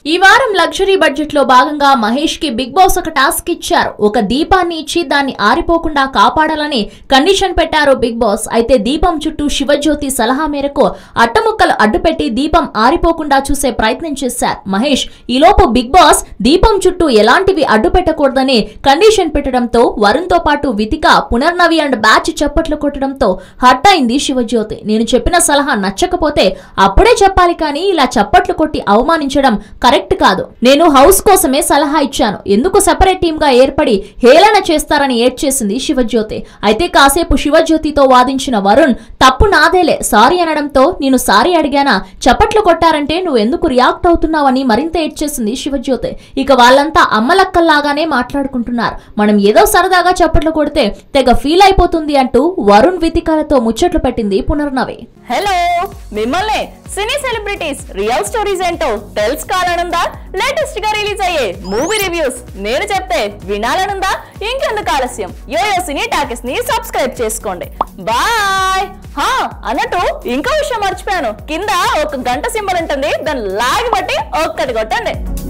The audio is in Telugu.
ఈ వారం లగ్జరీ బడ్జెట్ లో భాగంగా మహేష్ కి బిగ్ బాస్ ఒక టాస్క్ ఇచ్చారు ఒక దీపాన్ని ఇచ్చి దాన్ని ఆరిపోకుండా కాపాడాలని కండిషన్ పెట్టారు బిగ్ బాస్ అయితే దీపం చుట్టూ శివజ్యోతి సలహా మేరకు అట్టముక్కలు అడ్డుపెట్టి దీపం ఆరిపోకుండా చూసే ప్రయత్నం చేశారు మహేష్ ఈలోపు బిగ్ బాస్ దీపం చుట్టూ ఎలాంటివి అడ్డు పెట్టకూడదని కండిషన్ పెట్టడంతో వరుణ్ తో పాటు వితిక పునర్నవి అండ్ బ్యాచ్ చప్పట్లు కొట్టడంతో హట్ అయింది శివజ్యోతి నేను చెప్పిన సలహా నచ్చకపోతే అప్పుడే చెప్పాలి కానీ ఇలా చప్పట్లు కొట్టి అవమానించడం కరెక్ట్ కాదు నేను హౌస్ కోసమే సలహా ఇచ్చాను ఎందుకు సెపరేట్ టీమ్ గా ఏర్పడి హేళన చేస్తారని ఏడ్చేసింది శివజ్యోతి అయితే కాసేపు శివజ్యోతితో వాదించిన వరుణ్ తప్పు నాదేలే సారీ అనడంతో నేను సారీ అడిగానా చప్పట్లు కొట్టారంటే నువ్వు ఎందుకు రియాక్ట్ అవుతున్నావని మరింత ఏడ్చేసింది శివజ్యోతి ఇక వాళ్ళంతా అమ్మలక్కల్లాగానే మాట్లాడుకుంటున్నారు మనం ఏదో సరదాగా చప్పట్లు కొడితే తెగ ఫీల్ అయిపోతుంది అంటూ వరుణ్ వితికాలతో ముచ్చట్లు పెట్టింది పునర్నవి హలో మిమ్మల్ని సినీ సెలబ్రిటీస్ రియల్ స్టోరీస్ ఏంటో తెలుసుకోవాలనుందా లేటెస్ట్ గా రిలీజ్ అయ్యే మూవీ రివ్యూస్ నేను చెప్తే వినాలనుందా ఇంకెందుకు ఆలస్యం యోయో సినీ టాకెస్ ని సబ్స్క్రైబ్ చేసుకోండి బాయ్ హా అన్నట్టు ఇంకో విషయం మర్చిపోయాను కింద ఒక గంట సింబల్ ఉంటుంది దాన్ని లాగి బట్టి ఒక్కటి కొట్టండి